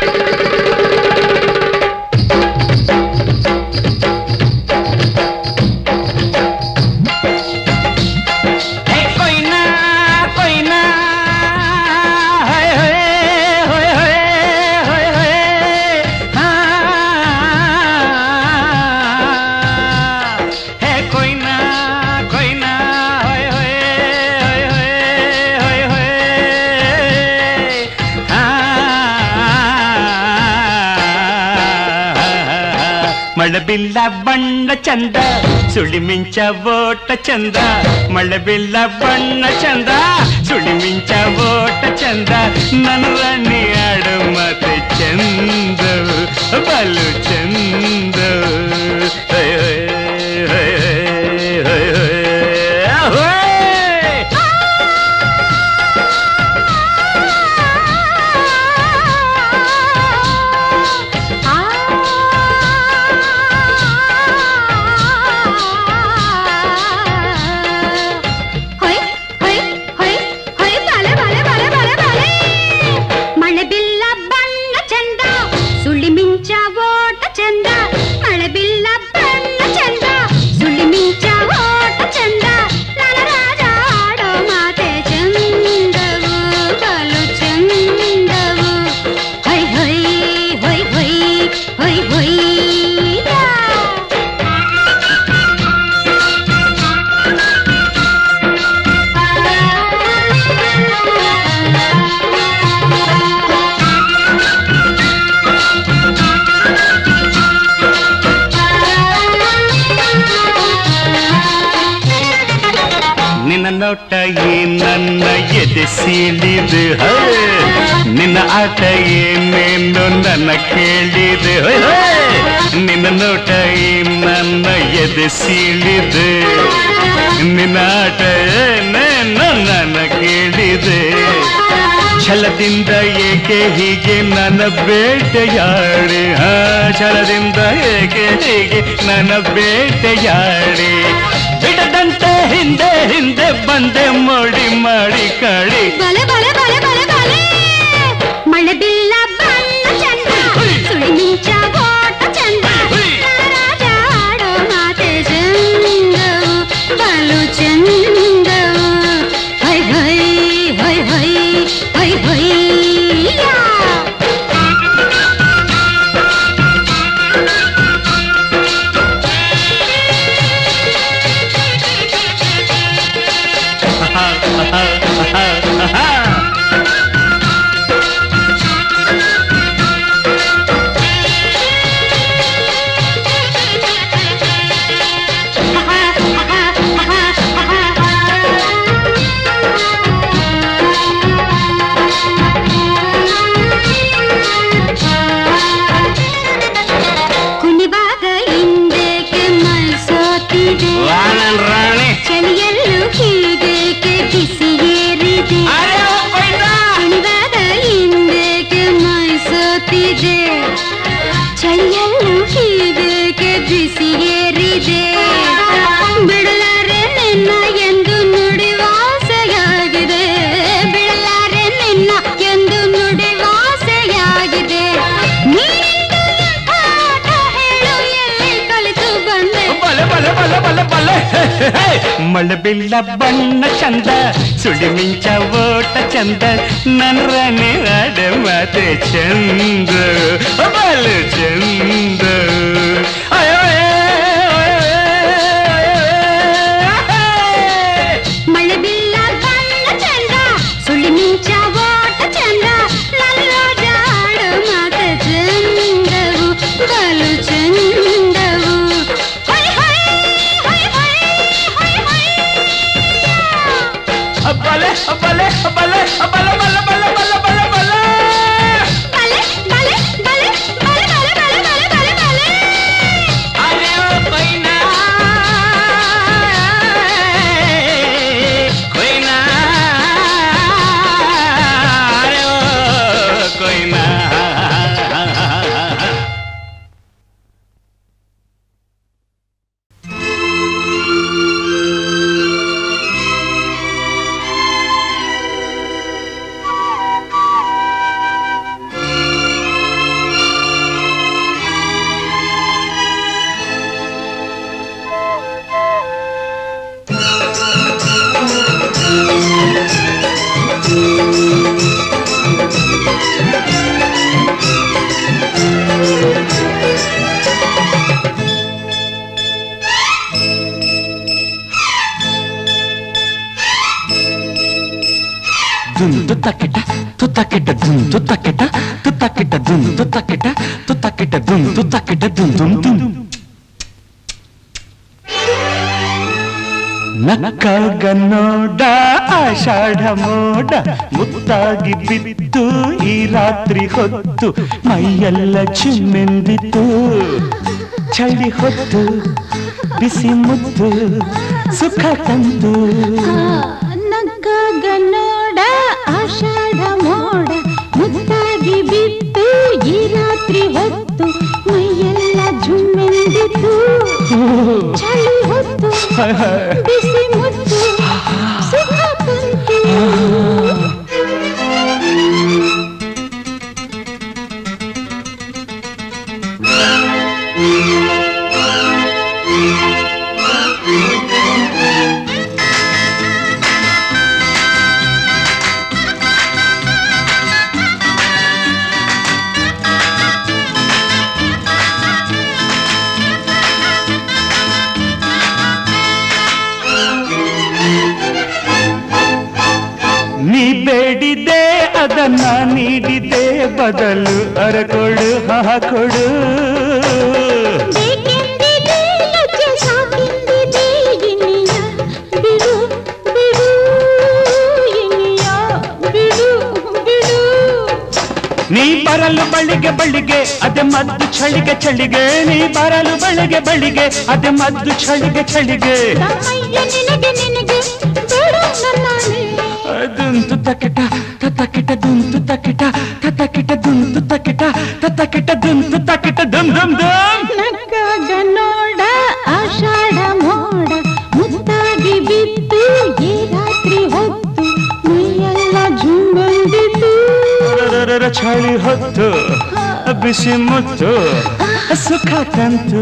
ಹೇ ಕೊಯ್ನಾ ಕೊಯ್ನಾ ಹೊಯ್ ಹೊಯ್ ಹೊಯ್ ಹೊಯ್ ಹೊಯ್ ಹೊಯ್ ಹಾ ಹೇ ಕೊಯ್ನಾ ಕೊಯ್ನಾ ಹೊಯ್ ಹೊಯ್ ಹೊಯ್ ಹೊಯ್ ಹೊಯ್ ಹೊಯ್ ಹಾ ಮಳಬಿಲ್ಲ ಬಣ್ಣ ಚಂದ ಸುಳಿ ಮಿಂಚ ಓಟ ಚಂದ ಮಳಬಿಲ್ಲ ಬಣ್ಣ ಚಂದ ಸುಳಿ ಮಿಂಚ ಓಟ ಚಂದ ನನ್ನ ರಾಣಿ ಆಡು ಮತ್ತೆ ಚಂದ ಬಲು ಚಂದ ಹೊಯ್ ಹೊಯ್ ಹೊಯ್ ಹೊಯ್ ಹೊಯ್ ಹೊಯ್ ಹೊಯ್. ಮಳೆಬಿಲ್ಲ ಬಣ್ಣ ಚಂದ ಸುಳ್ಳಿ ಮಿಂಚ ಓಟ ಚಂದ ಮಳೆಬಿಲ್ಲ ಬಣ್ಣ ಚಂದ ಸುಳ್ಳಿ ಮಿಂಚ ಓಟ ಚಂದ ನನ್ನ ರಾಜ ಆಡೋ ಮಾತೆ ಚಂದವು ಬಲು ಚಂದವು ಹೈ ಹೈ ಹೈ ಹೈ ಹೈ ಹೈ ಯಾ. ನಿನ್ನ ನೋಟ ಈ ನನ್ನ ಎದೆ ಸೀಳಿದು ಹೇ. ನಿನ್ನ ಆಟ ಏನೇನು ನನ್ನ ಕೇಳಿದೆ ಹೇ, ಹೇ. ನಿನ್ನ ನೋಟ ಈ ನನ್ನ ಎದೆ ಸೀಳಿದೆ ನಿನ್ನ ಆಟ ಏನೇನು ನನ್ನ ಕೇಳಿದೆ ಛಲದಿಂದ ಏಕೆ ಹೀಗೆ ನನ್ನ ಬೇಟೆಯಾಡಿ ಹಾ ಛಲದಿಂದ ಏಕೆ ಹೀಗೆ ನನ್ನ ಬೇಟೆಯಾಡಿ ಬಿಡದಂತೆ ಹಿಂದೆ ಹಿಂದೆ ಬಂದೆ ಮೋಡಿ ಮಾಡಿ ಕಾಡಿ ಬಲೆ ಬಲೆ ಬಲೆ ಬಲೆ ಬಲೆ ಮಳೆ ಬಿಲ್ಲ ಬಣ್ಣ ಚಂದ ಸುಳಿ ಮಿಂಚ ಓಟ ಚಂದ ರಾಜ ಆಡೋ ಮಾತೆ ಚಂದವು ಬಲು ಚಂದವು ಹೈ ಹೈ ಹೈ ಹೈ ಹೈ ಹೈ ಯಾ. ಕುಣಿವಾಗ ಹಿಂದಕ್ಕೆ ಮೈ ಸೋತಿದೆ ವಾ ನನ್ ರಾಣಿ ಚಳಿಯಲ್ಲೂ ಹೀಗೇಕೆ ಬಿಸಿ ಏರಿದೆ ಅರೆ ಒಬ್ಬಯ್ಯ! ಕುಣಿವಾಗ ಹಿಂದಕ್ಕೆ ಮೈ ಸೋತಿದೆ ಚಳಿಯಲ್ಲೂ ಹೀಗೇಕೆ ಬಿಸಿ ಏರಿದೆ ಬಿಡಲಾರೆ ನಿನ್ನ ಎಂದು ನುಡಿ ವಾಸೆಯಾಗಿದೆ ಬಿಡಲಾರೆ ನಿನ್ನ ಎಂದು ನುಡಿ ವಾಸೆಯಾಗಿದೆ ನೀನೆಂದು ಎಂಥ ಆಟ ಹೇಳು ಎಲ್ಲಿ ಕಲಿತು ಬಂದೆ ಬಲೆ ಬಲೆ ಬಲೆ ಬಲೆ ಬಲೆ ಮಳೆ ಬಿಲ್ಲ ಬಣ್ಣ ಚಂದ ಸುಳಿ ಮಿಂಚ ಓಟ ಚಂದ ನನ್ನ ರಾಣಿ ಆಡ ಮಾತೆ ಚಂದ ಬಲು ಚಂದ ಅಯ್ಯೋ, ಅಯ್ಯೋ, ಅಯ್ಯೋ, ಅಯ್ಯೋ. ಮಳೆ ಬಿಲ್ಲ ಬಣ್ಣ ಚಂದ ಸುಳ್ಳಿ ಮಿಂಚ ಓಟ ಚಂದ ನನ್ನ ರಾಜ ಆಡೋ ಮಾತ ಚಂದವು ಬಲು ಚಂದವು ಹೈ ಹೈ ಹೈ ಹೈ ಹೈ ಹೈ ಬಲೆ ಬಲೆ ಬಲೆ ಬಲೆ ಬಲೆ ಬಲೆ ಬಲೆ ಬಲೆ ಬಲೆ ಬಲೆ ಬಲೆ ಬಲೆ ತುತ್ತಕ್ಕಿಟ ದುಮ್ ತುತ್ತಕ್ಕಿಟ ತುತ್ತಕ್ಕಿಟ ದುಮ್ ತುತ್ತಕ್ಕಿಟ ದುಮ್ ದುಮ್ ದುಮ್ ನಕ್ಕಾಗ ನೋಡ ಆಷಾಢ ಮೋಡ ಮುತ್ತಾಗಿ ಬಿದ್ದು ಈ ರಾತ್ರಿ ಹೊತ್ತು ಮೈಯೆಲ್ಲ ಚಿಮ್ಮೆಂದಿತ್ತು ಚಳಿ ಹೊತ್ತು ಬಿಸಿ ಮುತ್ತು ಸುಖ ತಂತು ನಗ್ಗಾಗ ನೋಡ ಆಷಾಢ ಮೋಡ ಮುತ್ತಾಗಿ ಬಿತ್ತು ಈ ರಾತ್ರಿ ಹೊತ್ತು ಮೈಯೆಲ್ಲ ಜುಮ್ಮೆಂದಿತ್ತು ಚಳಿ ಹೊತ್ತು ಬಿಸಿ ಮುತ್ತು ಸುಖ ತಂತು ನೀ ಬೇಡಿದೆ ಅದನ್ನ ನೀಡಿದೆ ಬದಲು ಅರಕೊಡು ಹಾಕೊಡು ಬೇಕೆಂದಿದೆ ಲಜ್ಜೆ ಸಾಕೆಂದಿದೆ ಇನಿಯ ಬಿಡು ಬಿಡು ಇನಿಯ ಬಿಡು ಬಿಡು ನೀ ಬರಲು ಬಳಿಗೆ ಬಳಿಗೆ ಅದೆ ಮದ್ದು ಚಳಿಗೆ ಚಳಿಗೆ ನೀ ಬರಲು ಬಳಿಗೆ ಬಳಿಗೆ ಅದೆ ಮದ್ದು ಚಳಿಗೆ ಚಳಿಗೆ ತಮ್ಮಯ್ಯ ನಿನಗೆ ನಿನಗೆ ಬೇಡ ನನ್ನಾಣೆ ದುಂತು ತಕಿಟ ತಕಿಟ ದುಂತು ತಕಿಟ ತಕಿಟ ದುಂತು ತಕಿಟ ತಕಿಟ ದುಂತು ತಕಿಟ ದುಮ್ ದುಮ್ ದುಮ್ ನಕ್ಕಾಗ ನೋಡ ಆಷಾಢ ಮೋಡ ಮುತ್ತಾಗಿ ಬಿತ್ತು ಈ ರಾತ್ರಿ ಹೊತ್ತು ಮೈಯೆಲ್ಲ ಜುಂಬಂದಿತು ರರರರ ಚಳಿ ಹೊತ್ತು ಬಿಸಿ ಮುತ್ತು ಸುಖ ತಂತು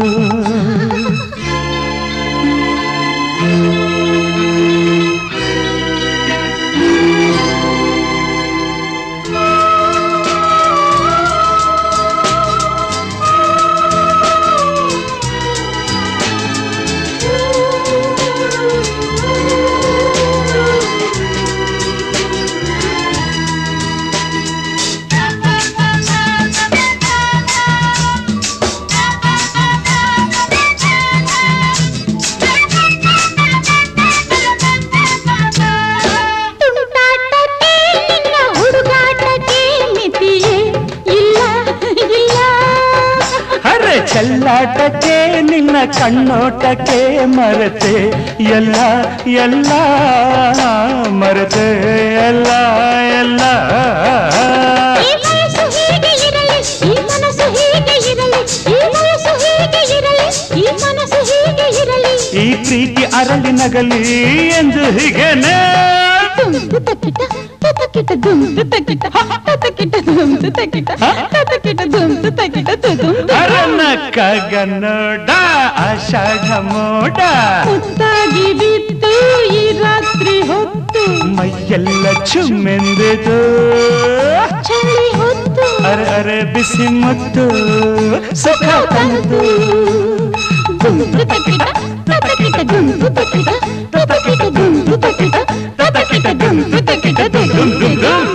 ತುಂಟಾಟಕ್ಕೆ ನಿನ್ನ ಹುಡುಗಾಟಕ್ಕೆ ಮಿತಿಯೇ ಇಲ್ಲ ಇಲ್ಲ ಅರೆ ಚೆಲ್ಲಾಟಕ್ಕೆ ನಿನ್ನ ಕಣ್ಣೋಟಕ್ಕೆ ಮರತೆ ಎಲ್ಲ ಎಲ್ಲ ಮರತೆ ಎಲ್ಲ ಎಲ್ಲ ಈ ವಯಸ್ಸು ಹೀಗೆ ಇರಲಿ ಈ ಮನಸ್ಸು ಹೀಗೆ ಇರಲಿ ಈ ವಯಸ್ಸು ಹೀಗೆ ಇರಲಿ ಈ ಮನಸ್ಸು ಹೀಗೆ ಇರಲಿ ಈ ಪ್ರೀತಿ ಅರಳಿ ನಗಲಿ ಎಂದು ಹೀಗೇನೆ ದುಂದು ತಕಿಟ ತಕಿಟ ದುಂದು ತಕಿಟ ತಕಿಟ ದುಂದು ತಕಿಟ ತಕಿಟ ದುಂದು ತಕಿಟ ದುಂದು ಅರನಕ್ಕಾಗ ನೋಡ ಆಷಾಢ ಮೋಡ ಮುತ್ತಾಗಿ ಬಿತ್ತು ಈ ರಾತ್ರಿ ಹೊತ್ತು ಮೈಯೆಲ್ಲ ಚುಮ್ಮೆಂದಿತು ಚಳಿ ಹೊತ್ತು ಅರೆ ಅರೆ ಬಿಸಿ ಮುತ್ತು ಸುಖ ತಂತು ದುಂದು ತಕಿಟ ತಕಿಟ ದುಂದು ತಕಿಟ ತಕಿಟ ದುಂದು ತಕಿಟ ತಕಿಟ ದುಂದು ತಕಿಟ ದುಂದು ದುಮ್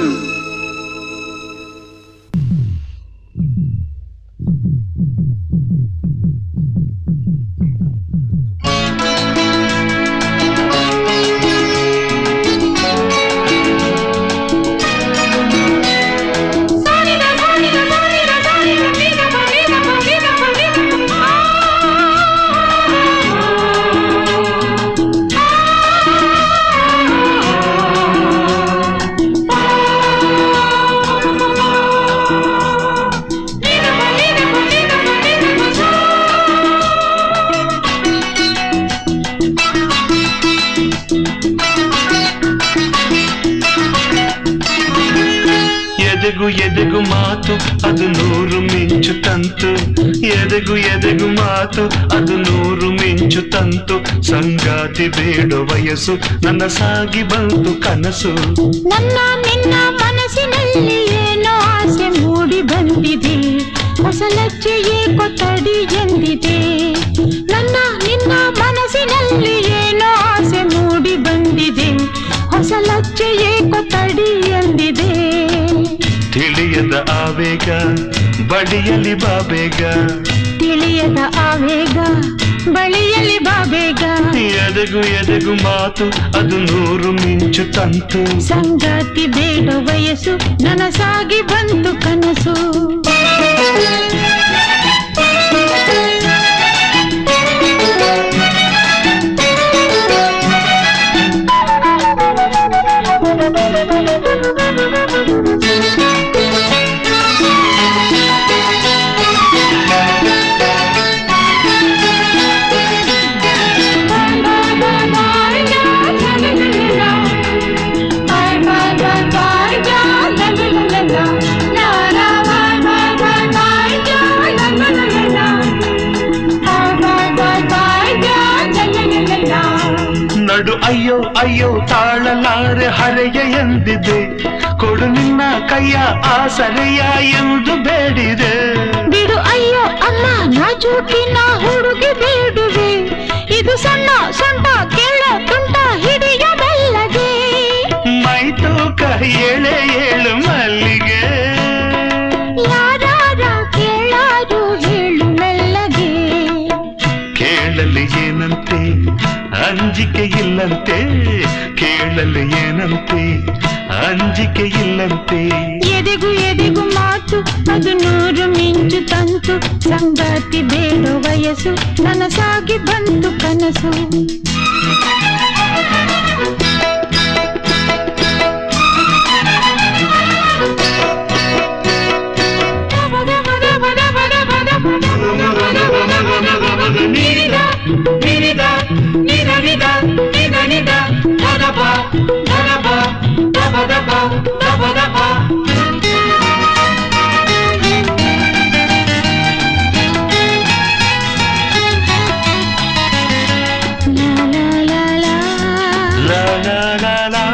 ಎದೆಗು ಎದೆಗು ಮಾತು ಅದು ನೂರು ಮಿಂಚು ತಂತು ಎದೆಗು ಎದೆಗು ಮಾತು ಅದು ನೂರು ಮಿಂಚು ತಂತು ಸಂಗಾತಿ ಬೇಡ ವಯಸ್ಸು ನನ್ನ ಸಾಗಿ ಬಂತು ಕನಸು ನನ್ನ ನಿನ್ನ ಮನಸ್ಸಿನಲ್ಲಿ ಏನೋ ಆಸೆ ಮೂಡಿ ಬಂದಿದೆ ಹೊಸ ಲಜ್ಜೆ ಏಕೋ ತಡಿ ಎಂದಿದೆ ನನ್ನ ನಿನ್ನ ಮನಸ್ಸಿನಲ್ಲಿ ಏನೋ ಆಸೆ ಮೂಡಿ ಬಂದಿದೆ ಹೊಸ ಲಜ್ಜೆ ಏಕೋ ತಡಿ ಎಂದಿದೆ ತಿಳಿಯ ತಿಳಿಯದ ಆವೇಗ ಬಳಿಯಲಿ ಬಾಬೇಗ ತಿಳಿಯದ ಆವೇಗ ಬಳಿಯಲ್ಲಿ ಬಾಬೇಗ ಎದೆಗು ಎದೆಗು ಮಾತು ಅದು ನೂರು ಮಿಂಚು ತಂತು ಸಂಗಾತಿ ಬೇಡ ವಯಸ್ಸು ನನಸಾಗಿ ಬಂತು ಕನಸು ನಡು ಅಯ್ಯೋ ಅಯ್ಯೋ ತಾಳಲಾರೆ ಹರೆಯ ಎಂದಿದೆ ಕೊಡು ನಿನ್ನ ಕೈಯ ಆಸರೆಯ ಎಂದು ಬೇಡಿದೆ ಬಿಡು ಅಯ್ಯೋ ಅಮ್ಮ ನಾಜೂಕಿನ ಹುಡುಗಿ ಬೇಡುವೆ ಇದು ಸಣ್ಣ ಸೊಂಟ ಕೇಳ ತುಂಟ ಹಿಡಿಯ ಬೆಲ್ಲಗೆ ಮೈ ತೂಕ ಏಳೆ ಏಳು ಮಲ್ಲಿಗೆ ಯಾರಾರ ಕೇಳಾರು ಹೇಳು ಮೆಲ್ಲಗೆ ಕೇಳಲು ಏನಂತೆ ಅಂಜಿಕೆ ಇಲ್ಲಂತೆ ಕೇಳಲು ಏನಂತೆ ಅಂಜಿಕೆ ಇಲ್ಲಂತೆ ಎದೆಗು ಎದೆಗು ಮಾತು ಅದು ನೂರು ಮಿಂಚು ತಂತು ಸಂಗಾತಿ ಬೇಡ ವಯಸ್ಸು ನನಸಾಗಿ ಬಂತು ಕನಸು ಲಾ ಲಾ ಲಾ ಲಾ. ಲಾ ಲಾ ಲಾ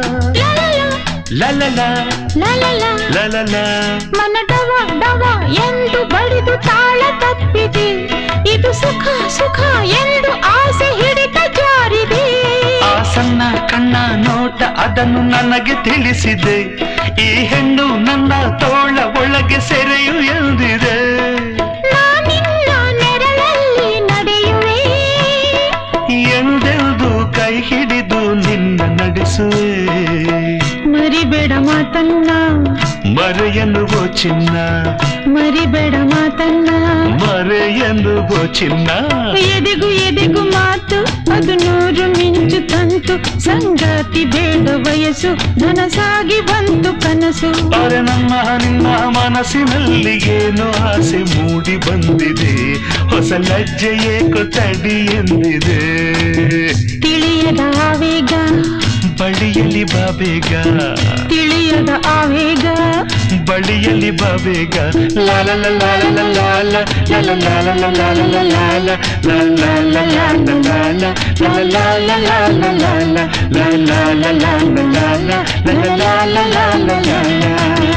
ಲಾ ಲಾ ಲಾ ಲಾ ಲಾ ಲಾ ಲಾ ಲಾ ಲಾ. ಲಾ ಲಾ ಲಾ ಮನ ಡವ ಡವ ಎಂದು ಬಡಿದು ತಾಳ ತಪ್ಪಿದೆ ಇದು ಸುಖ ಸುಖ ಎಂದು ಆಸೆ ಹಿಡಿತ ಜಾರಿದೆ ಆ ಸಣ್ಣ ಕಣ್ಣ ನೋಟ ಅದನ್ನು ನನಗೆ ತಿಳಿಸಿದೆ ಈ ಹೆಣ್ಣು ನನ್ನ ತೋಳ ಒಳಗೆ ಸೆರೆಯು ಎಂದಿದೆ ನಾನಿನ್ನ ನೆರಳಲ್ಲಿ ನಡೆಯುವೆ ಎಂದೆಂದು ಕೈ ಹಿಡಿದು ನಿನ್ನ ನಡೆಸುವೆ ಮರಿಬೇಡ ಮಾತನ್ನ ಮರೆಯನ್ನುವೋ ಚಿನ್ನ ಮರಿಬೇಡ ಮಾತನ್ನ ಮರೆಯನ್ನುವೋ ಚಿನ್ನ ಎದೆಗು ಎದೆಗು ಮಾತು ಅದು ನೂರು ಮಿಂಚು ತಂತು ಸಂಗಾತಿ ಬೇಡ ವಯಸ್ಸು ನನಸಾಗಿ ಬಂತು ಕನಸು ಅರೆ ನಮ್ಮ ನಿನ್ನ ಮನಸ್ಸಿನಲ್ಲಿ ಏನೋ ಆಸೆ ಮೂಡಿ ಬಂದಿದೆ ಹೊಸ ಲಜ್ಜೆ ಏಕೋ ತಡಿ ಎಂದಿದೆ ತಿಳಿಯದ ಆವೇಗ ಬಳಿಯಲ್ಲಿ ಬಾಬೇಗ ತಿಳಿಯದ ಆವೇಗ ಬಳಿಯಲ್ಲಿ ಬಾಬೇಗ ಲಾಲ ಲಾಲ ಲಾಲ ಲಾಲ ಲಾಲ ಲಾಲ ಲಾಲ ಲಾಲ ಲಾಲ ಲಾಲ ಲಾಲ ಲಾಲ ಲಾಲ ಲಾಲ ಲಾಲ ಲಾಲ ಲಾಲ ಲಾಲ ಲಾಲ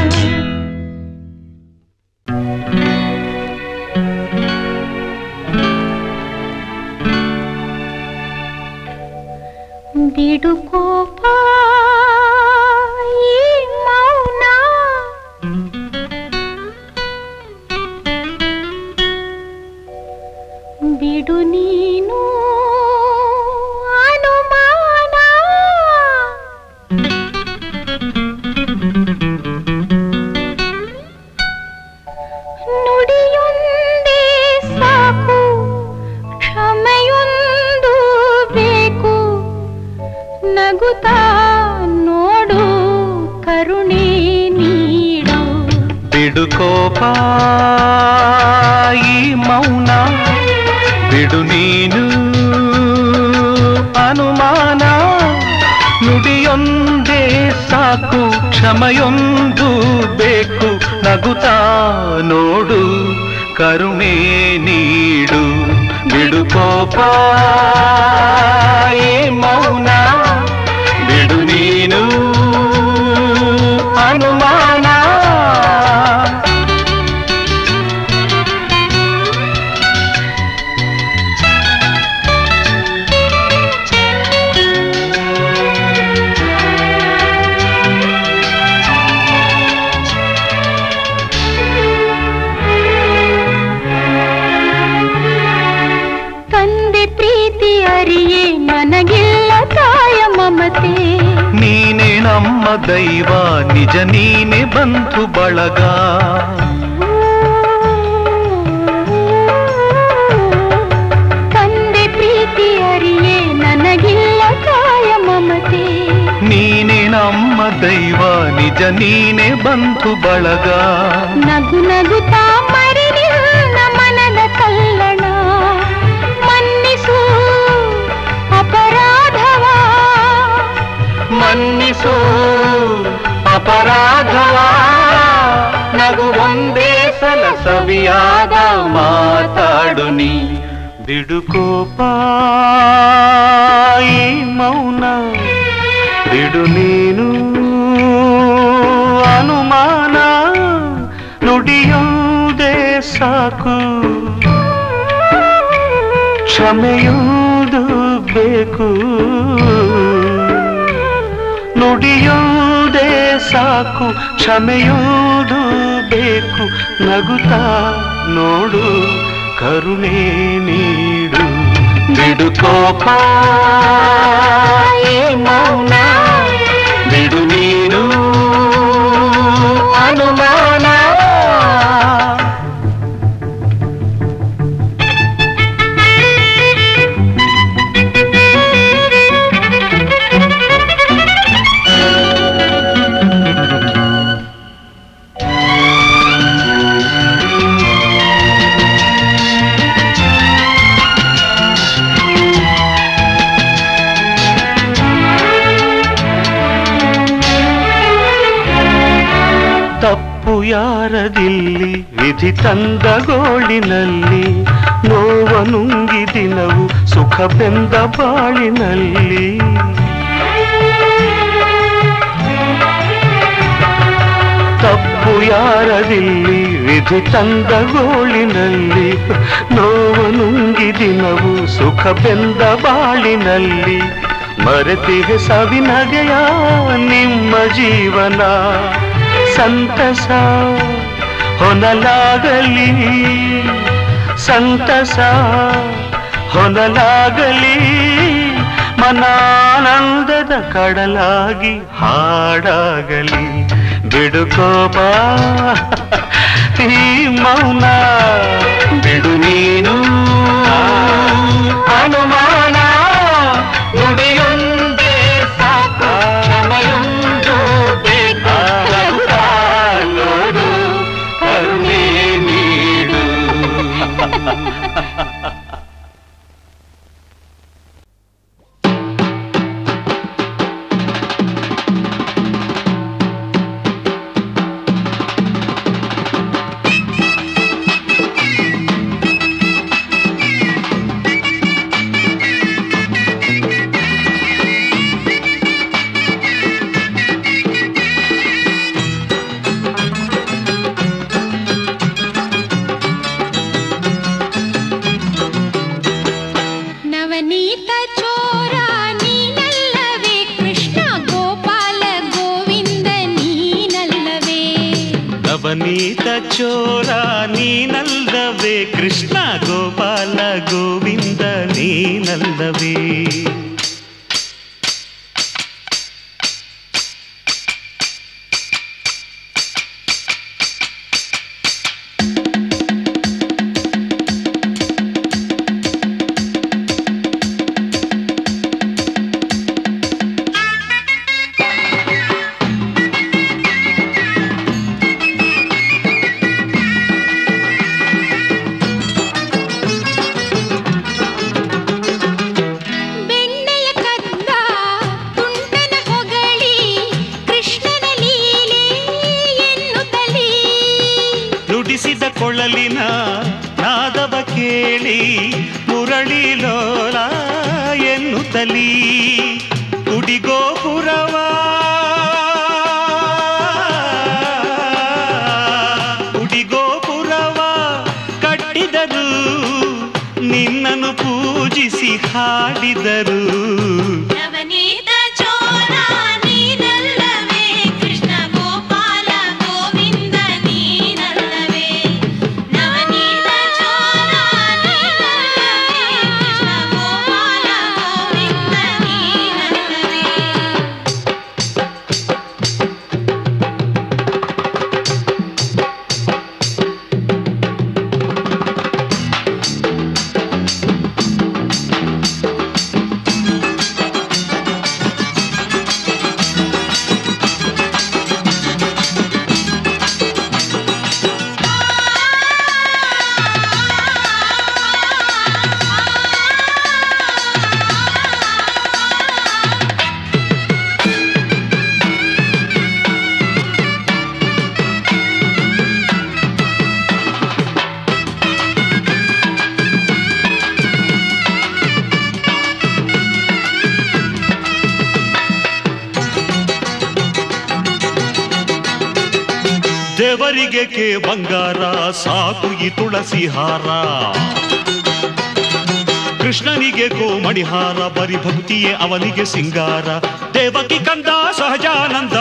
ಬಿಡು ಕೋಪ ಈ ಮೌನ ಬಿಡು ನೀನು ಅನುಮಾನ ನುಡಿಯೊಂದೇ ಸಾಕು ಕ್ಷಮೆಯೊಂದು ಬೇಕು ನಗುತ್ತಾ ನೋಡು ಕರುಣೆ ನೀಡು ಬಿಡು ಕೋಪ ಈ ಮೌನ ಬಿಡು ನೀನು ಅನುಮಾನ ನುಡಿಯೊಂದೇ ಸಾಕು ಕ್ಷಮೆಯೊಂದು ಬೇಕು ನಗುತ್ತಾ ನೋಡು ಕರುಣೆ ನೀಡು ಬಿಡು ಕೋಪ ಈ ಮೌನ ಬಿಡು ನೀನು ಅನುಮಾನ ದೈವ ನಿಜ ನೀನೆ ಬಂಧು ಬಳಗ ತಂದೆ ಪ್ರೀತಿ ಅರಿಯೇ ನನಗಿಲ್ಲ ಕಾಯ ಮಮತೆ ನೀನೆ ನಮ್ಮ ದೈವ ನಿಜ ನೀನೆ ಬಂಧು ಬಳಗ ನಗು ನಗುತ್ತಾ ಮರಿ ನಿನ್ನ ಮನದ ಕಲ್ಲಣ ಮನ್ನಿಸು ಅಪರಾಧವ ಮನ್ನಿಸು ಅಪರಾಧವ ನಗು ಒಂದೇ ಸಲ ಸವಿಯಾದ ಮಾತಾಡು ನೀ ಬಿಡುಕೋಪ ಈ ಮೌನ ಬಿಡು ನೀನು ಅನುಮಾನ ನುಡಿಯುವುದೇ ಸಾಕು ಕ್ಷಮೆಯುವುದು ಬೇಕು ನುಡಿಯುವುದೇ ಸಾಕು ಕ್ಷಮೆಯುವುದು ಬೇಕು ನಗುತ್ತಾ ನೋಡು ಕರುಣೆ ನೀಡು ಬಿಡುಕೋಪ ಈ ಮೌನ ಬಿಡು ನೀನು ಅನುಮಾನ ತಪ್ಪು ಯಾರದಿಲ್ಲಿ ವಿಧಿ ತಂದ ಗೋಳಿನಲ್ಲಿ ನೋವ ನುಂಗಿ ದಿನವು ಸುಖ ಬೆಂದ ಬಾಳಿನಲ್ಲಿ ತಪ್ಪು ಯಾರದಿಲ್ಲಿ ವಿಧಿ ತಂದ ಗೋಳಿನಲ್ಲಿ ನೋವ ನುಂಗಿ ದಿನವು ಸುಖ ಬೆಂದ ಬಾಳಿನಲ್ಲಿ ಮರೆತಿಗೆ ಸವಿನಗೆಯ ನಿಮ್ಮ ಜೀವನ ಸಂತಸ ಹೊನಲಾಗಲಿ ಸಂತಸ ಹೊನಲಾಗಲಿ ಮನಾನಂದದ ಕಡಲಾಗಿ ಹಾಡಾಗಲಿ ಬಿಡುಕೋಪ ಈ ಮೌನ ಬಿಡು ನೀನು ಅನುಮಾನ ನುಡಿಯೊಂದೇ ಸಾಕು ಕ್ಷಮೆಯೊಂದು ಬೇಕಾಗುತ್ತಾ ನೋಡು ಕರುಣೆ ನೀಡು ನವನೀತ ಚೋರ ನೀನಲ್ಲವೇ ಕೃಷ್ಣ ಗೋಪಾಲ ಗೋವಿಂದ ನೀನಲ್ಲವೇ ನವನೀತ ಚೋರ ನೀನಲ್ಲವೇ ಕೃಷ್ಣ ಗೋಪಾಲ ಗೋವಿಂದ ನೀನಲ್ಲವೇ ಬೆಣ್ಣೆಯ ಕದ್ದ ತುಂಟನ ಹೊಗಳಿ ಕೃಷ್ಣನ ಲೀಲೆ ಎನ್ನುತ್ತಲೀ ನುಡಿಸಿದ ಕೊಳಲಿನ ನಾದವ ಕೇಳಿ ಮುರಳಿ ಲೋಲ ಎನ್ನುತ್ತಲೀ ಗುಡಿಗೋಪುರವ ಗುಡಿಗೋಪುರವ ಕಟ್ಟಿದರು ನಿನ್ನನ್ನು ಪೂಜಿಸಿ ಹಾಡಿದರು ನವನೀತ ಚೋರ ನೀನಲ್ಲವೇ ಕೃಷ್ಣ ಗೋಪಾಲ ಗೋವಿಂದ ನೀನಲ್ಲವೇ ನವನೀತ ಚೋರ ನೀನಲ್ಲವೇ ಕೃಷ್ಣ ಗೋಪಾಲ ಗೋವಿಂದ ನೀನಲ್ಲವೇ ದೇವರಿಗೆ ಕೇ ಬಂಗಾರ ಸಾಕು ಈ ತುಳಸಿ ಹಾರ ಕೃಷ್ಣನಿಗೆ ಗೋಮಣಿಹಾರ ಬರಿ ಭಕ್ತಿಯೇ ಅವನಿಗೆ ಸಿಂಗಾರ ದೇವಕಿ ಕಂದ ಸಹಜಾನಂದ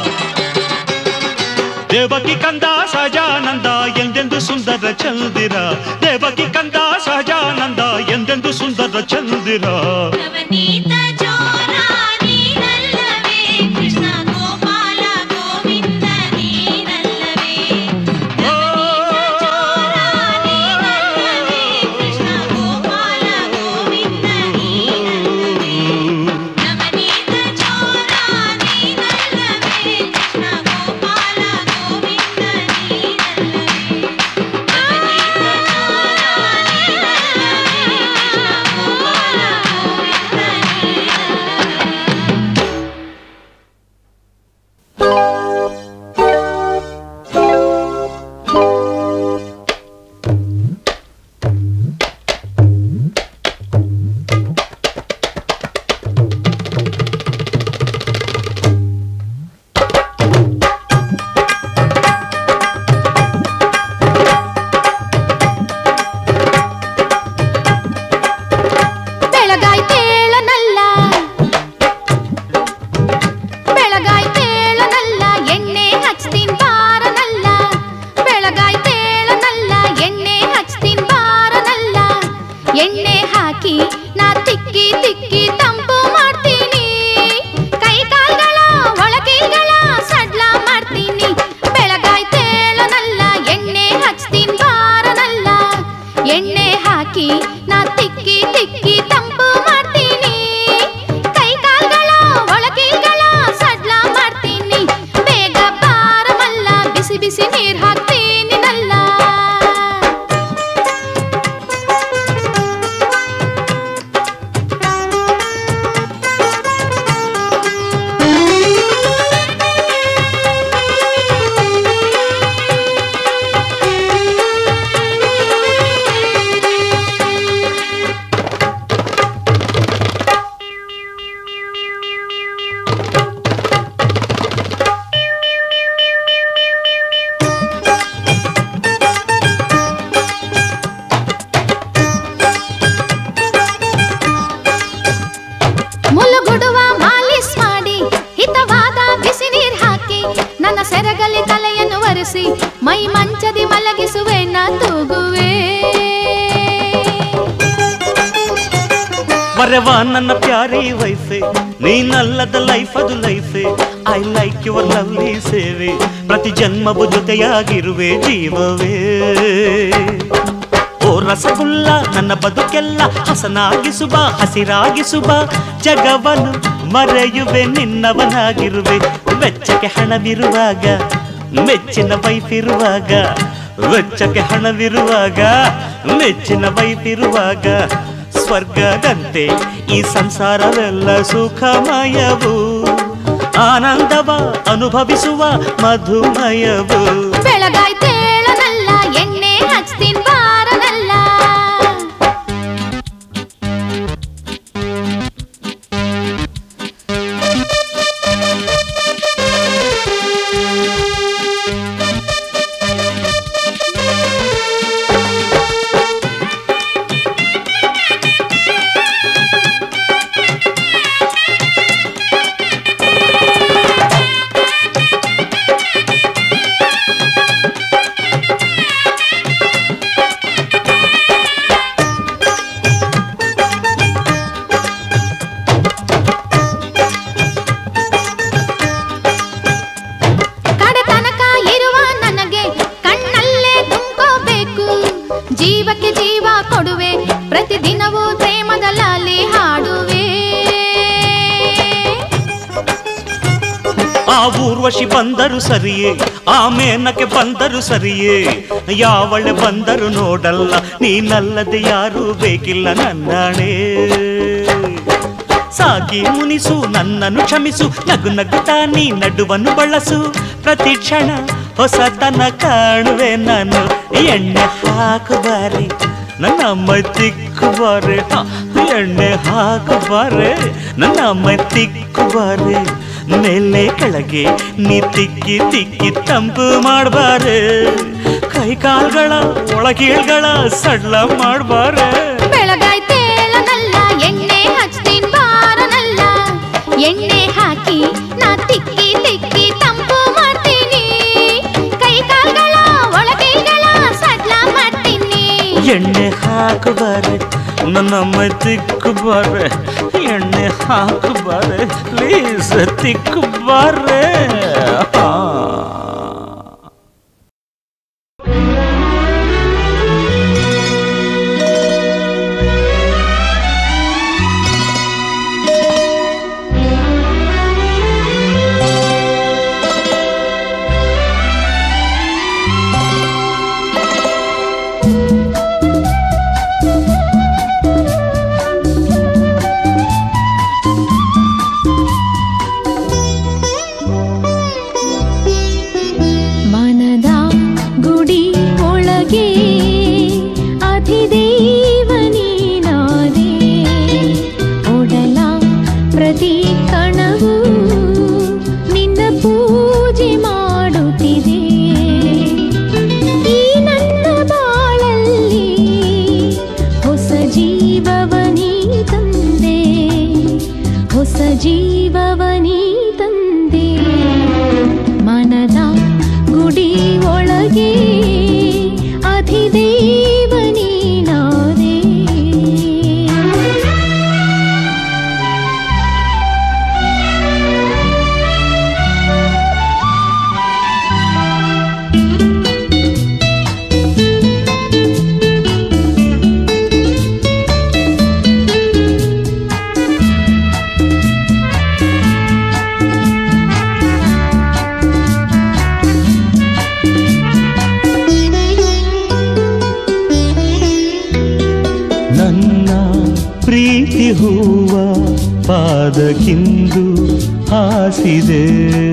ದೇವಕಿ ಕಂದ ಸಹಜಾನಂದ ಎಂದೆಂದು ಸುಂದರ ಚಂದಿರ ದೇವಕಿ ಕಂದ ಸಹಜಾನಂದ ಎಂದೆಂದು ಸುಂದರ ಚಂದಿರ ನವನೀತ ಚೋರ ನೀನಲ್ಲವೇ ಕೃಷ್ಣ ಗೋಪಾಲ ಗೋವಿಂದ ನೀನಲ್ಲವೇ ನವನೀತ ಚೋರ ನೀನಲ್ಲವೇ ಕೃಷ್ಣ ಗೋಪಾಲ ಗೋವಿಂದ ನೀನಲ್ಲವೇ ನವನೀತ ಚೋರ ನೀನಲ್ಲವೇ ಕೃಷ್ಣ ಗೋಪಾಲ ಗೋವಿಂದ ನೀನಲ್ಲವೇ ನವನೀತ ಚೋರ ನೀನಲ್ಲವೇ ಕೃಷ್ಣ ಗೋಪಾಲ ಗೋವಿಂದ ನೀನಲ್ಲವೇ ಬೆಳಗಾಯ್ತೇಳನಲ್ಲ ಬೆಳಗಾಯ್ತೇಳನಲ್ಲ ಎಣ್ಣೆ ಹಚ್ತೀನ್ ಬಾರನಲ್ಲ ಬೆಳಗಾಯ್ತೇಳನಲ್ಲ ಎಣ್ಣೆ ಹಚ್ತೀನ್ ಬಾರನಲ್ಲ ಎಣ್ಣೆ ಹಾಕಿ ನಾ ತಿಕ್ಕಿ ತಿಕ್ಕಿ ತಂಪು ಮಾಡ್ತೀನಿ ಕೈ ಕಾಲ್ಗಳ ಒಳಕೈಗಳ ಸಡ್ಲ ಮಾಡ್ತೀನಿ ಬೆಳಗಾಯ್ತೇಳನಲ್ಲ ಎಣ್ಣೆ ಹಚ್ತೀನ್ ಬಾರನಲ್ಲ ಎಣ್ಣೆ ಹಾಕಿ ನಾ ತಿಕ್ಕಿ ತಿಕ್ಕಿ ತಂಪು ಮಾಡ್ತೀನಿ ಕೈ ಕಾಲ್ಗಳ ಒಳಕೈಗಳ ಸಡ್ಲ ಮಾಡ್ತೀನಿ ಬೇಗ ಬಾರವಲ್ಲ ಬಿಸಿ ಬಿಸಿ ನೀರ್ ಹಾಕ್ತೀನಿ ನಲ್ಲ ಮುಲುಗುಡುವ ಮಾಲಿಸ್ ಮಾಡಿ ಹಿತವಾದ ಬಿಸಿ ನೀರ್ ಹಾಕಿ ನನ್ನ ಸೆರಗಲಿ ತಲೆಯನ್ನು ಒರೆಸಿ ಮೈ ಮಂಚದಿ ಮಲಗಿಸುವೆ ನಾ ತೂಗುವೆ ಬರೆವ ನನ್ನ ಪ್ಯಾರಿ ವೈಫೆ ನೀನಲ್ಲದ ಲೈಫ್ ಅದು ಲೈಫೆ ಐ ಲೈಕ್ ಯುವರ್ ಲವ್ಲಿ ಸೇವೆ ಪ್ರತಿ ಜನ್ಮವು ಜೊತೆಯಾಗಿರುವೆ ಜೀವವೇ ಓ ರಸಗುಲ್ಲ ನನ್ನ ಬದುಕೆಲ್ಲ ಹಸನಾಗಿಸುವ ಹಸಿರಾಗಿಸುವ ಜಗವನ್ನು ಮರೆಯುವೆ ನಿನ್ನವನಾಗಿರುವೆ ವೆಚ್ಚಕ್ಕೆ ಹಣವಿರುವಾಗ ಮೆಚ್ಚಿನ ವೈಫ್ ಇರುವಾಗ ವೆಚ್ಚಕ್ಕೆ ಹಣವಿರುವಾಗ ಮೆಚ್ಚಿನ ವೈಫ್ ಇರುವಾಗ ಸ್ವರ್ಗದಂತೆ ಈ ಸಂಸಾರವೆಲ್ಲ ಸುಖಮಯವು ಆನಂದವ ಅನುಭವಿಸುವ ಮಧುಮಯವು ಬೆಳಗಾಯ್ತೇಳನಲ್ಲ ಎಣ್ಣೆ ಹಚ್ತೀನ್ ಬಾರನಲ್ಲ ಕಡೆ ತನಕ ಇರುವ ನನಗೆ ಕಣ್ಣಲ್ಲೇ ತುಂಬ್ಕೋಬೇಕು ಜೀವಕ್ಕೆ ಜೀವ ಕೊಡುವೆ ಪ್ರತಿದಿನವೂ ಪ್ರೇಮದ ಲಾಲಿ ಹಾಡುವೆ ಆ ಊರ್ವಶಿ ಬಂದರು ಸರಿಯೇ ಆ ಮೇನಕ್ಕೆ ಬಂದರು ಸರಿಯೇ ಯಾವಳೆ ಬಂದರು ನೋಡಲ್ಲ ನೀನಲ್ಲದೆ ಯಾರೂ ಬೇಕಿಲ್ಲ ನನ್ನಾಣೆ ಸಾಗಿ ಮುನಿಸು ನನ್ನನ್ನು ಕ್ಷಮಿಸು ನಗು ನಗುತ್ತಾ ನೀ ನಡುವನ್ನು ಬಳಸು ಪ್ರತಿ ಕ್ಷಣ ಹೊಸತನ ಕಾಣುವೆ ನಾನು ಎಣ್ಣೆ ಹಾಕುಬಾರೆ ನನ್ನ ಅಮ್ಮ ತಿಕ್ಕುಬಾರೆ ಹ, ಎಣ್ಣೆ ಹಾಕುಬಾರೆ ನನ್ನ ಅಮ್ಮ ತಿಕ್ಕುಬಾರೆ ಮೇಲೆ ಕೆಳಗೆ ನೀ ತಿಕ್ಕಿ ತಿಕ್ಕಿ ತಂಪು ಮಾಡಬಾರೆ ಕೈ ಕಾಲ್ಗಳ ಒಳಗೀಳ್ಗಳ ಸಡ್ಲ ಮಾಡಬಾರೆ ಬೆಳಗಾಯ್ತೇಳನಲ್ಲ ಎಣ್ಣೆ ಹಚ್ತೀನ್ ಬಾರನಲ್ಲ ಎಣ್ಣೆ ಹಾಕಿ ನಾ ತಿಕ್ಕಿ ತಿಕ್ಕಿ ತಂಪು ಮಾಡ್ತೀನಿ ಕೈ ಕಾಲ್ಗಳ ಒಳಗೈಗಳ ಸಡ್ಲ ಮಾಡ್ತೀನಿ ಎಣ್ಣೆ ಹಾಕಬಾರೆ ನನ್ನ ಮೈ ತಿಕ್ಕಬಾರೆ ಎಣ್ಣೆ ಹಾಕಬಾರೆ ಪ್ಲೀಸ್ ತಿಕ್ಕಬಾರೆ ಹಾ ಮನದ ಗುಡಿ ಒಳಗೆ ಅಧಿದೇವ ನೀನಾದೆ ಒಡಲ ಪ್ರತಿ ಕಣವು ನಿನ್ನ ಪೂಜೆ ಮಾಡುತ್ತಿದೆ ಈ ನನ್ನ ಬಾಳಲ್ಲಿ ಹೊಸ ಜೀವವನಿ ತಂದೆ ಹೊಸ ಜೀವವನಿ ತಂದೆ ಮನದ ಗುಡಿ ಒಳಗೆ ಅಧಿದೇವ ನೀನಾದೆ ನನ್ನ ಪ್ರೀತಿ ಹೂವ ಪಾದಕ್ಕಿಂದು ಹಾಸಿದೆ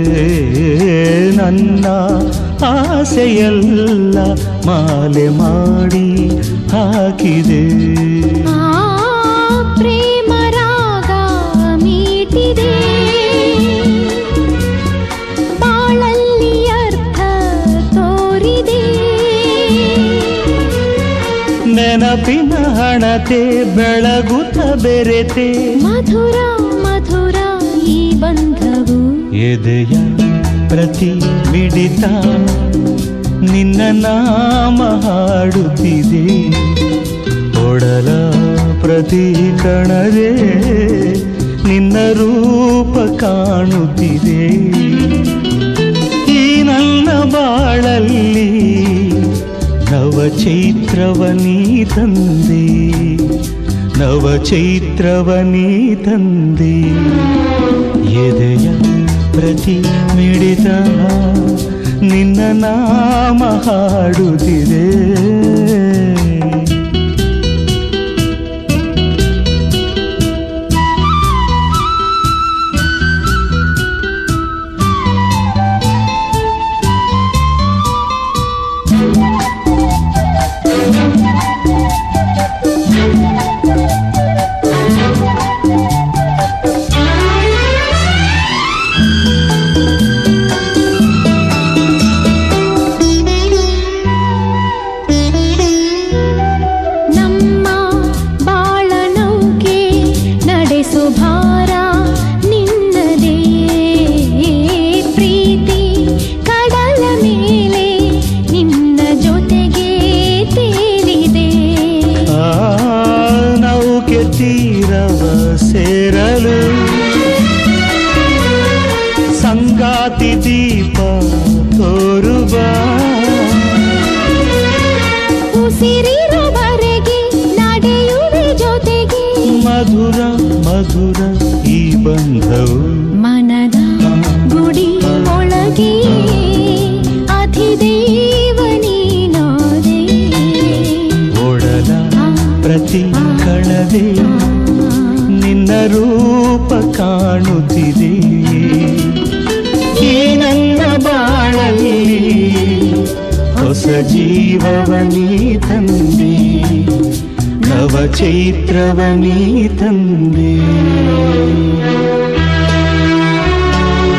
ನನ್ನ ಆಸೆಯೆಲ್ಲ ಮಾಲೆ ಮಾಡಿ ಹಾಕಿದೆ ಆ ಪ್ರೇಮ ರಾಗ ಮೀಟಿದೆ ಬಾಳಲ್ಲಿ ಅರ್ಥ ತೋರಿದೆ ನೆನಪಿನ ಹಣತೆ ಬೆಳಗುತ್ತ ಬೆರೆತೆ ಮಧುರ ಮಧುರ ಈ ಬಂಧವು ಎದೆಯ ಪ್ರತಿ ಮಿಡಿತ ನಿನ್ನ ನಾಮ ಹಾಡುತ್ತಿದೆ ಒಡಲ ಪ್ರತಿ ಕಣದೆ ನಿನ್ನ ರೂಪ ಕಾಣುತ್ತಿದೆ ಈ ನನ್ನ ಬಾಳಲ್ಲಿ ನವ ಚೈತ್ರವನೀ ತಂದೆ ನವ ಚೈತ್ರವನೀ ತಂದೆ ಎದೆಯ ಪ್ರತಿ ಮಿಡಿತ ನಿನ್ನ ನಾಮ ಹಾಡುತ್ತಿದೆ ನಮ್ಮ ಬಾಳ ನೌಕೆ ನಡೆಸು ಭಾರ ನಿನ್ನದೇ ಪ್ರೀತಿ ಕಡಲ ಮೇಲೆ ನಿನ್ನ ಜೊತೆಗೆ ತೇಲಿದೆ ಆ ನೌಕೆ ತೀರವ ಸೇರಲು ಸಂಗಾತಿ ದೀಪ ತೋರುವ ಉಸಿರಿರುವರೆಗೆ ನಡೆಯುವೆ ಜೊತೆಗೆ ಮಧುರ ಮಧುರ ಈ ಬಂಧವು ಮನದ ಗುಡಿ ಒಳಗೆ ಅಧಿದೇವ ನೀನಾದೆ ಒಡಲ ಪ್ರತಿ ಕಣದೆ ನಿನ್ನ ರೂಪ ಕಾಣುತ್ತಿದೆ ಈ ನನ್ನ ಬಾಳಲ್ಲಿ ಹೊಸ ಜೀವವನೀ ತಂದೆ ನವ ಚೈತ್ರವನೀ ತಂದೆ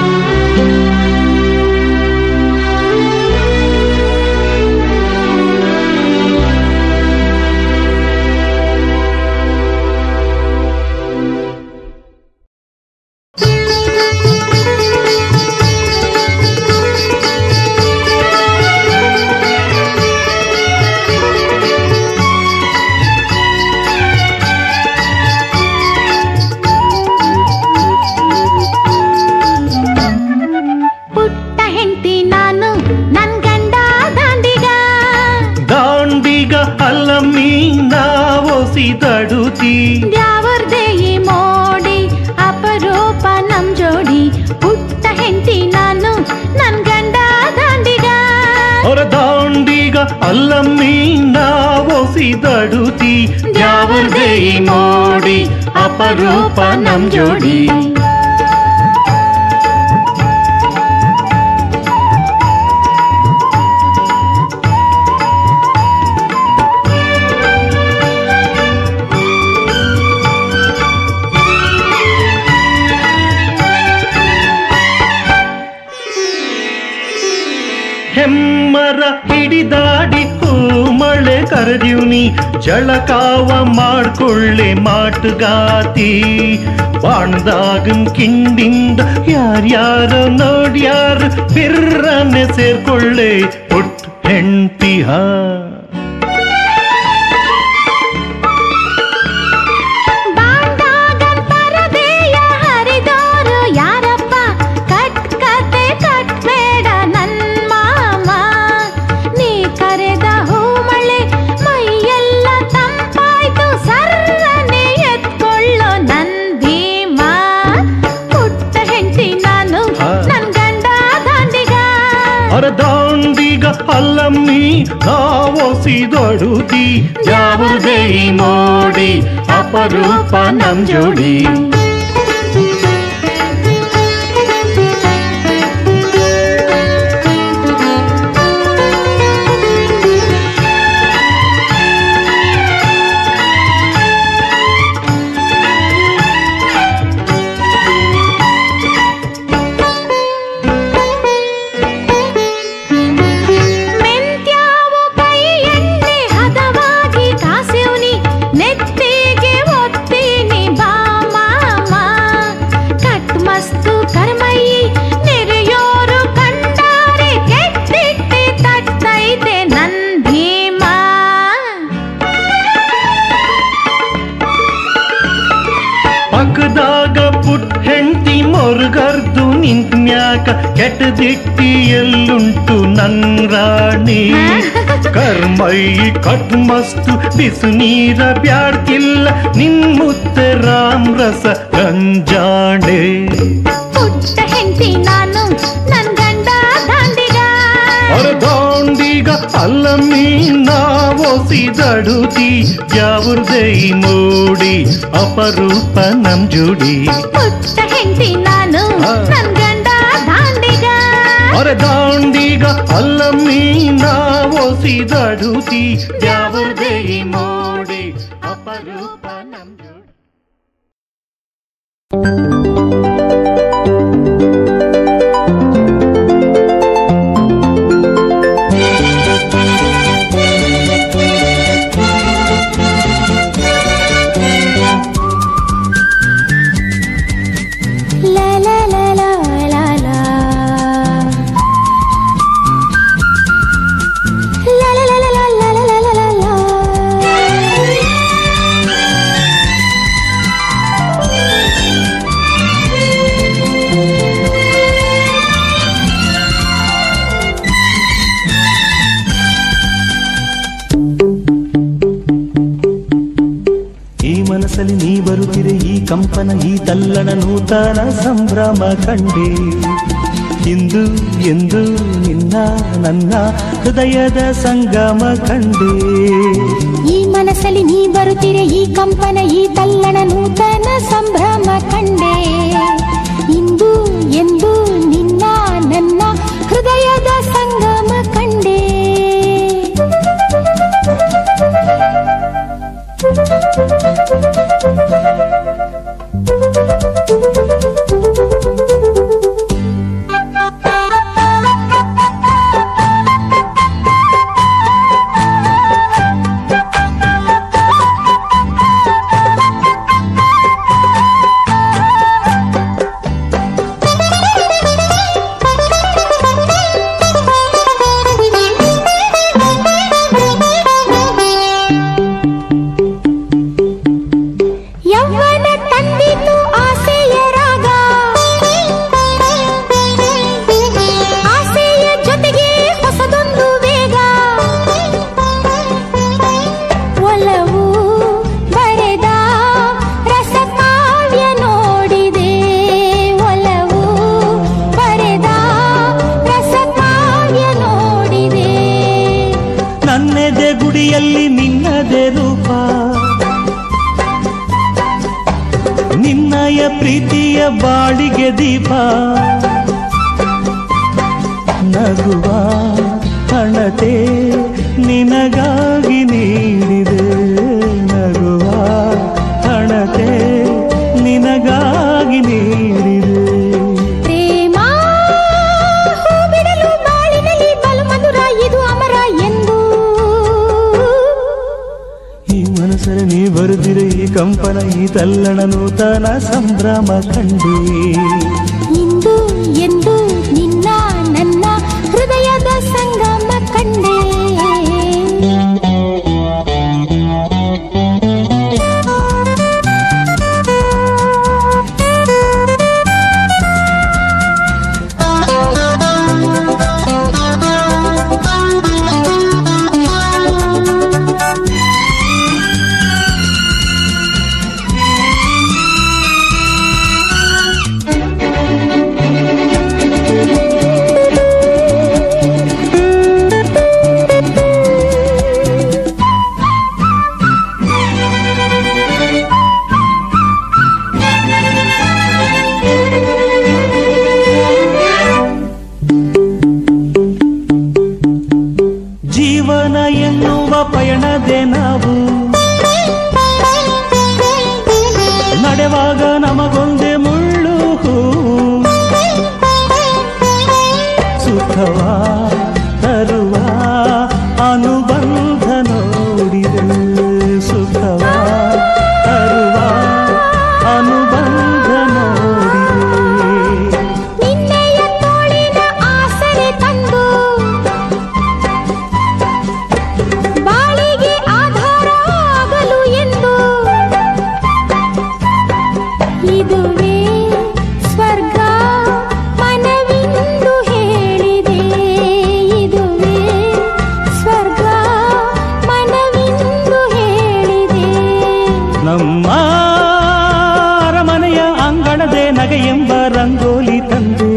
ಒಸಿದಡುತಿ ದ್ಯಾವರ್ದೆ ಈ ಮೋಡಿ ಅಪರೂಪ ನಮ್ ಜೋಡಿ ಪುಟ್ಟ ಹೆಂಡತಿ ನಾನು ನನ್ ಗಂಡ ದಾಂಡಿಗ ಹೊರ ದಾಂಡಿಗ ಅಲ್ಲಮ್ಮಿ ನಾವೊಸಿದಡುತಿ ದ್ಯಾವರ್ದೆ ಈ ಮೋಡಿ ಅಪರೂಪ ನಮ್ ಜೋಡಿ ಹೆಮ್ಮರ ಹಿಡಿದಾಡಿ ಹೂ ಮಳೆ ಕರೆದಿವ್ನಿ ಜಳಕಾವ ಮಾಡ್ಕೊಳ್ಳೆ ಮಾಟುಗಾತಿ ಬಾಣ್ದಾಗನ್ ಕಿಂಡಿಂದ ಯಾರ್ಯಾರ ನೋಡ್ಯಾರ ಬಿರ್ರನೆ ಸೇರ್ಕೊಳ್ಳೆ ಪುಟ್ ಹೆಂಡ್ತಿ ಹಾ ಬಾಂಡಾಗನ್ ಪರದೆಯ ಹರಿದೋರು ಯಾರಪ್ಪ ಕಟ್ ಕತೆ ಕಟ್ಬೇಡ ನನ್ ಮಾಮ ನೀ ಕರೆದ ಹೂಮಳೆ ಮೈಯೆಲ್ಲ ತಂಪಾಯ್ತು ಸರ್ರನೆ ಎತ್ಕೊಳ್ಳೋ ನನ್ ಭೀಮ ಪುಟ್ಟ ಹೆಂಡತಿ ನಾನು ಹಾ. ನನ್ ಗಂಡ ದಾಂಡಿಗ ಅರದಾಂಡಿಗ ಅಲ್ಲಮ್ಮಿ ನಾವೊಸಿದಡುತಿ ಯಾವುದೇ ಮೋಡಿ ಅಪರೂಪ ನಮ್ ಜೋಡಿ ಮೆಂತ್ಯಾವು ಕೈ ಎಣ್ಣೆ ಹದವಾಗಿ ಕಾಸಿವ್ನಿ ನೆತ್ತಿಗೆ ಒತ್ತೀನಿ ಬಾ ಮಾಮ ಕಟ್ ಮಸ್ತು ಕರ್ಮಯಿ ನೆರೆಯೋರು ಕಂಡಾರೆ ಕೆಟ್ಟಿಟ್ಟೆ ತಟ್ಟೈತೆ ನನ್ ಭೀಮ ಪಕ್ಕದಾಗ ಪುಟ್ ಹೆಂಡತಿ ಮೊರ್ಗರ್ದು ನಿಂತ್ ಮ್ಯಾಕ ಕೆಟ್ಟದಿಟ್ಟಿ ಎಲ್ಲುಂಟು ನನ್ ರಾಣಿ ಕರ್ಮೈ ಕಟ್ ಮಸ್ತು ಬಿಸು ನೀರ ಬ್ಯಾಡ್ತಿಲ್ಲ ನಿನ್ ಮುತ್ತೆ ರಾಮ್ ರಸ ರಂಜಾಣೆ ಪುಟ್ಟ ಹೆಂಡತಿ ನಾನು ನನ್ ಗಂಡ ದಾಂಡಿಗ ಅರ್ಧಾಂಡಿಗ ಅಲ್ಲಮ್ಮಿ ನಾವೊಸಿದಡುತಿ ಯಾವ್ದೇ ಮೋಡಿ ಅಪರೂಪ ನಮ್ ಜೋಡಿ ಪುಟ್ಟ ಹೆಂಡತಿ ನಾನು ಹಾ. ನನ್ ಗಂಡ ದಾಂಡಿಗ ಅರದಾಂಡಿಗ ಅಲ್ಲಮ್ಮಿ ನಾವೊಸಿದಡುತಿ ಯಾವ್ದೇ ಮೋಡಿ ಅಪರೂಪ ನಮ್ ಜೋಡಿ La la la la la la. La la la la la la la la la la. ಈ ಮನಸ್ಸಲ್ಲಿ ನೀ ಬರುತ್ತಿರೆ ಈ ಕಂಪನ ಈ ತಲ್ಲಣ ನೂತನ ಸಂಭ್ರಮ ಕಂಡೆ ಇಂದು ಎಂದು ನಿನ್ನ ನನ್ನ ಹೃದಯದ ಸಂಗಮ ಕಂಡೆ ಈ ಮನಸ್ಸಲ್ಲಿ ನೀ ಬರುತ್ತಿರೆ ಈ ಕಂಪನ ಈ ತಲ್ಲಣ ನೂತನ ಸಂಭ್ರಮ ಕಂಡೆ ಇಂದು ಎಂದು ನಿನ್ನ ನನ್ನ ಹೃದಯದ ಸಂಗಮ ಕಂಡೆ ನನ್ನೆದೆ ಗುಡಿಯಲ್ಲಿ ನಿನ್ನದೇ ರೂಪ ನಿನ್ನಯ ಪ್ರೀತಿಯ ಬಾಳಿಗೆ ದೀಪ ನಗುವ ಹಣತೆ ನಿನಗಾಗಿ ನೀಡಿದೆ ನಗುವ ಹಣತೆ ನಿನಗಾಗಿ ನೀಡಿದೆ ಪ್ರೇಮ ಹೂ ಬಿಡಲು ಬಾಳಿನಲ್ಲಿ ಬಲು ಮಧುರ ಇದು ಅಮರ ಎಂದು ಈ ಮನಸ್ಸರ ನೀ ಬರುತ್ತಿರೆ ಈ ಕಂಪನ ಈ ತಲ್ಲಣ ನೂತನ ಸಂಭ್ರಮ ಕಂಡಿ ಇಂದು ಎಂದು ನಿನ್ನ ನನ್ನ ಹೃದಯದ ಸಂಗಮ ಕಂಡೆ ಜೀವನ ಎನ್ನುವ ಪಯಣದೆ ನಾವು ನಡೆವಾಗ ನಮಗೊಂದೇ ಮುಳ್ಳು ಸುಖವ ತರುವ ಅನುಬಂಧ ನೋಡಿದೆ ಸುಖವ ತರುವ ಅನುಬಂಧ ನೋಡಿದೆ ನಿನ್ನೆಯ ತೋಳಿನ ಆಸರೆ ತಂದು ಬಾಳಿಗೆ ಆಧಾರ ಆಗಲು ಎಂದು ಇದುವೇ ಸ್ವರ್ಗ ಮನವಿಂದು ಹೇಳಿದೆ ಇದುವೇ ಸ್ವರ್ಗ ಮನವಿಂದು ಹೇಳಿದೆ ನಮ್ಮ ಅರಮನೆಯ ಅಂಗಣದೆ ನಗೆ ಎಂಬ ರಂಗೋಲಿ ತಂದೆ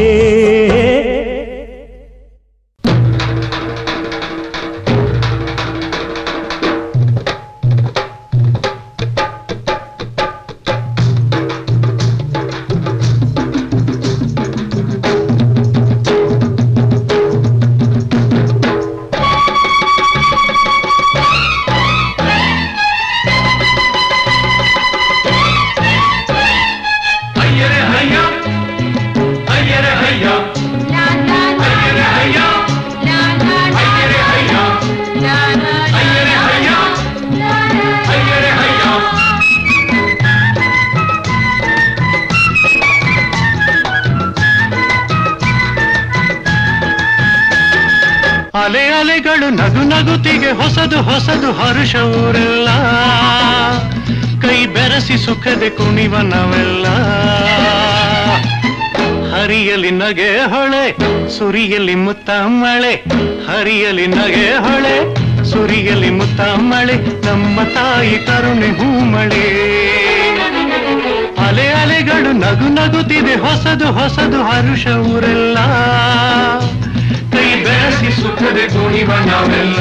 ಅಲೆ ಅಲೆಗಳು ನಗು ನಗುತ್ತಿಗೆ ಹೊಸದು ಹೊಸದು ಹರುಷ ಊರೆಲ್ಲ ಕೈ ಬೆರೆಸಿ ಸುಖದೆ ಕುಣಿವ ನಾವೆಲ್ಲ ಹರಿಯಲಿ ನಗೆ ಹೊಳೆ ಸುರಿಯಲಿ ಮುತ್ತ ಮಳೆ ಹರಿಯಲಿ ನಗೆ ಹೊಳೆ ಸುರಿಯಲಿ ಮುತ್ತ ಮಳೆ ನಮ್ಮ ತಾಯಿ ಕರುಣೆ ಹೂಮಳೆ ಅಲೆ ಅಲೆಗಳು ನಗು ನಗುತ್ತಿದೆ ಹೊಸದು ಹೊಸದು ಹರುಷ ಊರೆಲ್ಲ ಕೈ ಬೆರೆಸಿ ಸುಖದೆ ಕುಣಿವ ನಾವೆಲ್ಲ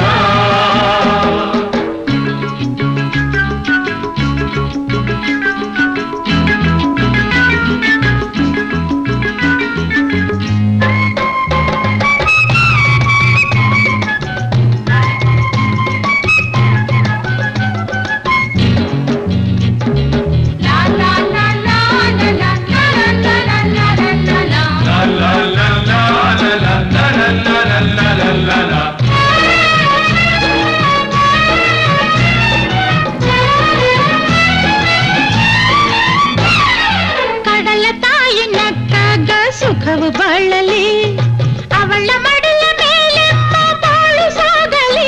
ಕಡಲ ತಾಯಿ ನಕ್ಕಾಗ ಸುಖವು ಬಾಳಲಿ ಅವಳ ಮಡಲ ಮೇಲೆ ಬಾಳು ಸಾಗಲಿ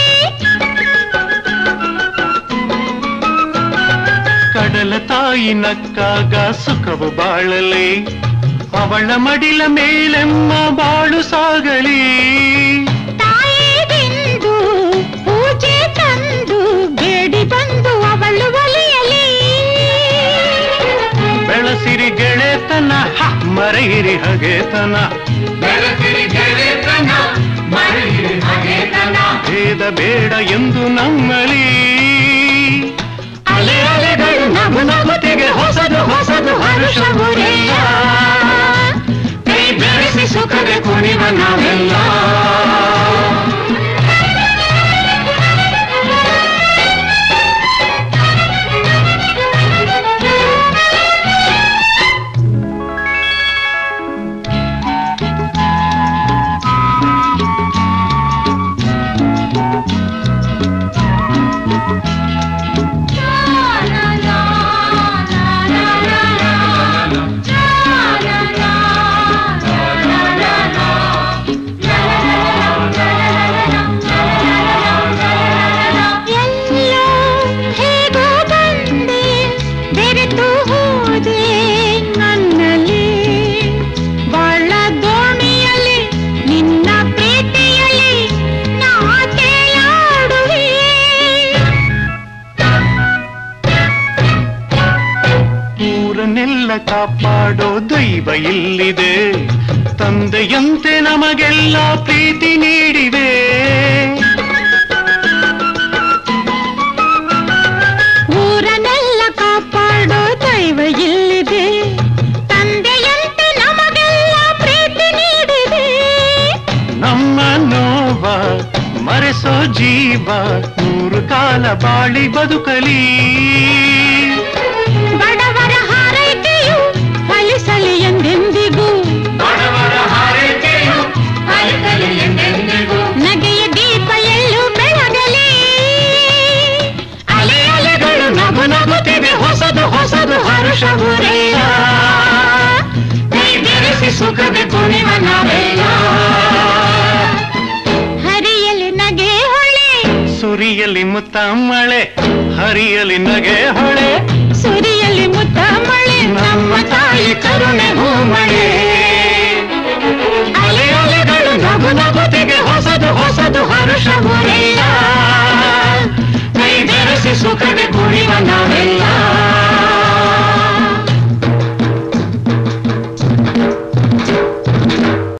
ಕಡಲ ತಾಯಿ ನಕ್ಕಾಗ ಸುಖವು ಬಾಳಲಿ ಅವಳ ಮಡಿಲ ಮೇಲೆಮ್ಮ ಬಾಳು ಸಾಗಲಿ ತಾಯಿಗೆಂದು ಪೂಜೆ ತಂದು ಬೇಡಿ ಬಂದು ಅವಳು ಒಲಿಯಲಿ ಬೆಳಸಿರಿ ಗೆಳೆತನ ಹ, ಮರೆಯಿರಿ ಹಗೆತನ ಬೆಳಸಿರಿ ಗೆಳೆತನ ಮರೆಯಿರಿ ಹಗೆತನ ಭೇದ ಭೇದ ಬೇಡ ಎಂದು ನಮ್ಮಲಿ ಅಲೆ ಅಲೆಗಳು ನಗು ನಗುತ್ತಿಗೆ ಹೊಸದು ಹೊಸದು ಹರುಷವುರಿಲ್ಲ ಕೈ ಬೆರೆಸಿ ಸುಖದ ಕುಣಿವ ನಾವೆಲ್ಲ ಎಲ್ಲೋ ಹೇಗೋ ಬಂದೆ ಬೆರೆತು ಹೋದೆ ನನ್ನಲ್ಲಿ ಬಾಳ ದೋಣಿಯಲ್ಲಿ ನಿನ್ನ ಪ್ರೀತಿಯಲ್ಲಿ ನಾ ತೇಲಾಡುವೆ ಊರನ್ನೆಲ್ಲ ಕಾಪಾಡೋ ದೈವ ಇಲ್ಲಿದೆ ತಂದೆಯಂತೆ ನಮಗೆಲ್ಲ ಪ್ರೀತಿ ನೀಡಿವೆ ಊರನ್ನೆಲ್ಲ ಕಾಪಾಡೋ ದೈವ ಇಲ್ಲಿದೆ ತಂದೆಯಂತೆ ನಮಗೆಲ್ಲ ಪ್ರೀತಿ ನೀಡಿದೆ ನಮ್ಮ ನೋವ ಮರೆಸೋ ಜೀವ ನೂರು ಕಾಲ ಬಾಳಿ ಬದುಕಲಿ ಬಡವರ ಹಾರೈಕೆಯು ಫಲಿಸಲಿ ಎಂದೆಂದಿಗೂ ನಗೆಯ ದೀಪ ಎಲ್ಲೂ ಬೆಳಗಲಿ ಅಲೆ ಅಲೆಗಳು ನಗು ನಗುತ್ತಿವೆ ಹೊಸದು ಹೊಸದು ಹರುಷವುರಿಲ್ಲ ಕೈ ಬೆರೆಸಿ ಸುಖದ ಕುಣಿವ ನಾವೆಲ್ಲ ಹರಿಯಲಿ ನಗೆ ಹೊಳೆ ಸುರಿಯಲಿ ಮುತ್ತ ಮಳೆ ಹರಿಯಲಿ ನಗೆ ಹೊಳೆ ಸುರಿಯಲಿ ಮುತ್ತ ಮಳೆ ನಮ್ಮ ತಾಯಿ ಕರುಣೆ ಹೂಮಳೆ ಅಲೆ ಅಲೆಗಳು ನಗು ನಗುತ್ತಿಗೆ ಹೊಸದು ಹೊಸದು ಹರುಷವುರಿಲ್ಲ ಕೈ ಬೆರೆಸಿ ಸುಖದ